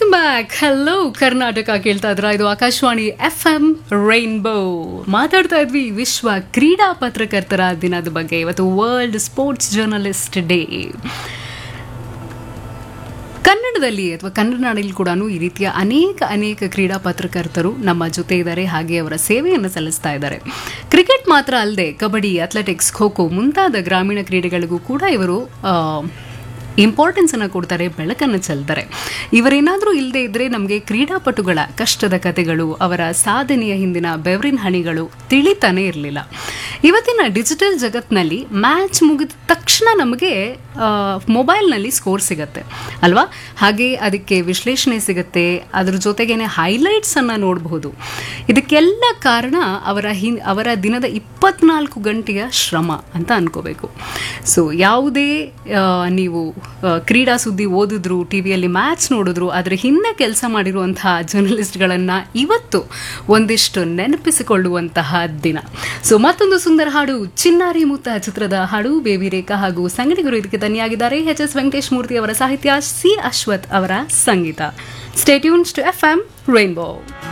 welcome back hello Karnataka ಕೇಳ್ತಾ ಇದ್ರ ಇದು ಆಕಾಶವಾಣಿ ಎಫ್ ಎಂ ರೈನ್ಬೋ ಮಾತಾಡ್ತಾ ಇದ್ವಿ ವಿಶ್ವ ಕ್ರೀಡಾ ಪತ್ರಕರ್ತರ ದಿನದ ಬಗ್ಗೆ ಇವತ್ತು ವರ್ಲ್ಡ್ ಸ್ಪೋರ್ಟ್ಸ್ ಜರ್ನಲಿಸ್ಟ್ ಡೇ ಕನ್ನಡದಲ್ಲಿ ಅಥವಾ ಕನ್ನಡ ನಾಡಲ್ಲಿ ಕೂಡ ಈ ರೀತಿಯ ಅನೇಕ ಅನೇಕ ಕ್ರೀಡಾ ಪತ್ರಕರ್ತರು ನಮ್ಮ ಜೊತೆ ಇದ್ದಾರೆ ಹಾಗೆ ಅವರ ಸೇವೆಯನ್ನು ಸಲ್ಲಿಸ್ತಾ ಇದ್ದಾರೆ ಕ್ರಿಕೆಟ್ ಮಾತ್ರ ಅಲ್ಲದೆ ಕಬಡ್ಡಿ ಅಥ್ಲೆಟಿಕ್ಸ್ ಖೋ ಖೋ ಮುಂತಾದ ಗ್ರಾಮೀಣ ಕ್ರೀಡೆಗಳಿಗೂ ಕೂಡ ಇವರು ಇಂಪಾರ್ಟೆನ್ಸ್ ಅನ್ನು ಕೊಡ್ತಾರೆ ಬೆಳಕನ್ನು ಚೆಲ್ತಾರೆ ಇವರೇನಾದರೂ ಇಲ್ಲದೆ ಇದ್ರೆ ನಮಗೆ ಕ್ರೀಡಾಪಟುಗಳ ಕಷ್ಟದ ಕಥೆಗಳು ಅವರ ಸಾಧನೆಯ ಹಿಂದಿನ ಬೆವರಿನ ಹಣಿಗಳು ತಿಳಿತಾನೆ ಇರಲಿಲ್ಲ ಇವತ್ತಿನ ಡಿಜಿಟಲ್ ಜಗತ್ನಲ್ಲಿ ಮ್ಯಾಚ್ ಮುಗಿದ ತಕ್ಷಣ ನಮಗೆ ಮೊಬೈಲ್ನಲ್ಲಿ ಸ್ಕೋರ್ ಸಿಗತ್ತೆ ಅಲ್ವಾ ಹಾಗೆ ಅದಕ್ಕೆ ವಿಶ್ಲೇಷಣೆ ಸಿಗುತ್ತೆ ಅದ್ರ ಜೊತೆಗೇನೆ ಹೈಲೈಟ್ಸ್ ಅನ್ನ ನೋಡಬಹುದು ಇದಕ್ಕೆಲ್ಲ ಕಾರಣ ಅವರ ಹಿನ್ ಅವರ ದಿನದ ಇಪ್ಪತ್ನಾಲ್ಕು ಗಂಟೆಯ ಶ್ರಮ ಅಂತ ಅನ್ಕೋಬೇಕು ಸೊ ಯಾವುದೇ ಆ, ನೀವು ಆ, ಕ್ರೀಡಾ ಸುದ್ದಿ ಓದಿದ್ರು ಟಿವಿಯಲ್ಲಿ ಮ್ಯಾಚ್ ನೋಡಿದ್ರು ಅದರ ಹಿಂದೆ ಕೆಲಸ ಮಾಡಿರುವಂತಹ ಜರ್ನಲಿಸ್ಟ್ಗಳನ್ನ ಇವತ್ತು ಒಂದಿಷ್ಟು ನೆನಪಿಸಿಕೊಳ್ಳುವಂತಹ ದಿನ ಸೊ ಮತ್ತೊಂದು ಸುಂದರ ಹಾಡು ಚಿನ್ನಾರಿ ಮುತ್ತ ಚಿತ್ರದ ಹಾಡು ಬೇಬಿ ರೇಖಾ ಹಾಗೂ ಸಂಗಡಿಗರು ಇದಕ್ಕೆ ಧನಿಯಾಗಿದ್ದಾರೆ ಎಚ್ ಎಸ್ ವೆಂಕಟೇಶ್ ಮೂರ್ತಿ ಅವರ ಸಾಹಿತ್ಯ ಸಿ ಅಶ್ವಥ್ ಅವರ ಸಂಗೀತ stay tuned to F M rainbow